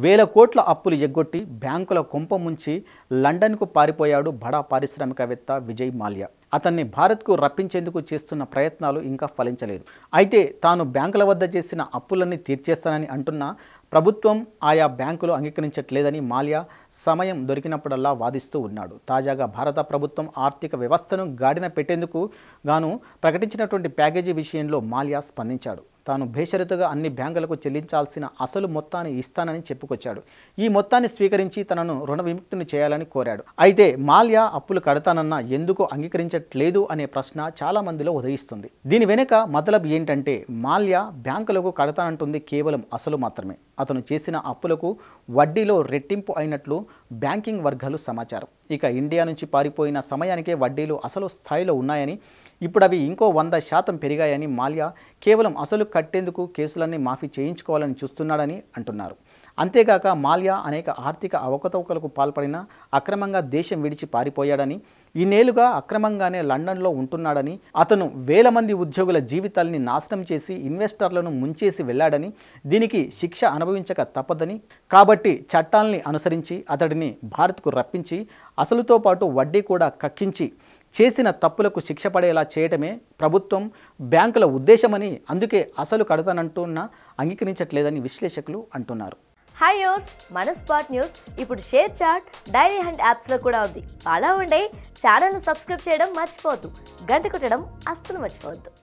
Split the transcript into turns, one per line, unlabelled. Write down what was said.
వేల కోట్ల అప్పులు ఎగ్గొట్టి బ్యాంకుల కొంప ముంచి లండన్కు పారిపోయాడు బడా పారిశ్రామికవేత్త విజయ్ మాల్యా అతన్ని భారత్కు రప్పించేందుకు చేస్తున్న ప్రయత్నాలు ఇంకా ఫలించలేదు అయితే తాను బ్యాంకుల వద్ద చేసిన అప్పులన్నీ తీర్చేస్తానని అంటున్నా ప్రభుత్వం ఆయా బ్యాంకులు అంగీకరించట్లేదని మాల్యా సమయం దొరికినప్పుడల్లా వాదిస్తూ ఉన్నాడు తాజాగా భారత ప్రభుత్వం ఆర్థిక వ్యవస్థను గాడిన పెట్టేందుకు గాను ప్రకటించినటువంటి ప్యాకేజీ విషయంలో మాల్యా స్పందించాడు తాను బేషరతుగా అన్ని బ్యాంకులకు చెల్లించాల్సిన అసలు మొత్తాన్ని ఇస్తానని చెప్పుకొచ్చాడు ఈ మొత్తాన్ని స్వీకరించి తనను రుణ విముక్తిని చేయాలని కోరాడు అయితే మాల్యా అప్పులు కడతానన్న ఎందుకు అంగీకరించట్లేదు అనే ప్రశ్న చాలా మందిలో ఉదయిస్తుంది దీని వెనుక మతలబ్ ఏంటంటే మాల్యా బ్యాంకులకు కడతానంటుంది కేవలం అసలు మాత్రమే అతను చేసిన అప్పులకు వడ్డీలో రెట్టింపు అయినట్లు బ్యాంకింగ్ వర్గాలు సమాచారం ఇక ఇండియా నుంచి పారిపోయిన సమయానికే వడ్డీలు అసలు స్థాయిలో ఉన్నాయని ఇప్పుడు అవి ఇంకో వంద శాతం పెరిగాయని మాల్యా కేవలం అసలు కట్టేందుకు కేసులన్నీ మాఫీ చేయించుకోవాలని చూస్తున్నాడని అంటున్నారు అంతేగాక మాల్యా అనేక ఆర్థిక అవకతవకలకు పాల్పడిన అక్రమంగా దేశం విడిచి పారిపోయాడని ఇన్నేళ్లుగా అక్రమంగానే లండన్లో ఉంటున్నాడని అతను వేల మంది ఉద్యోగుల జీవితాల్ని నాశనం చేసి ఇన్వెస్టర్లను ముంచేసి వెళ్ళాడని దీనికి శిక్ష అనుభవించక తప్పదని కాబట్టి చట్టాల్ని అనుసరించి అతడిని భారత్కు రప్పించి అసలుతో పాటు వడ్డీ కూడా కక్కించి చేసిన తప్పులకు శిక్ష పడేలా చేయటమే ప్రభుత్వం బ్యాంకుల ఉద్దేశమని అందుకే అసలు కడతానంటున్న అంగీకరించట్లేదని విశ్లేషకులు అంటున్నారు
హాయ్ యోస్ మన స్పాట్ న్యూస్ ఇప్పుడు షేర్ చాట్ డైరీ హండ్ యాప్స్లో కూడా ఉంది అలా ఉండే ఛానల్ను సబ్స్క్రైబ్ చేయడం మర్చిపోవద్దు గంట కొట్టడం అస్సలు మర్చిపోవద్దు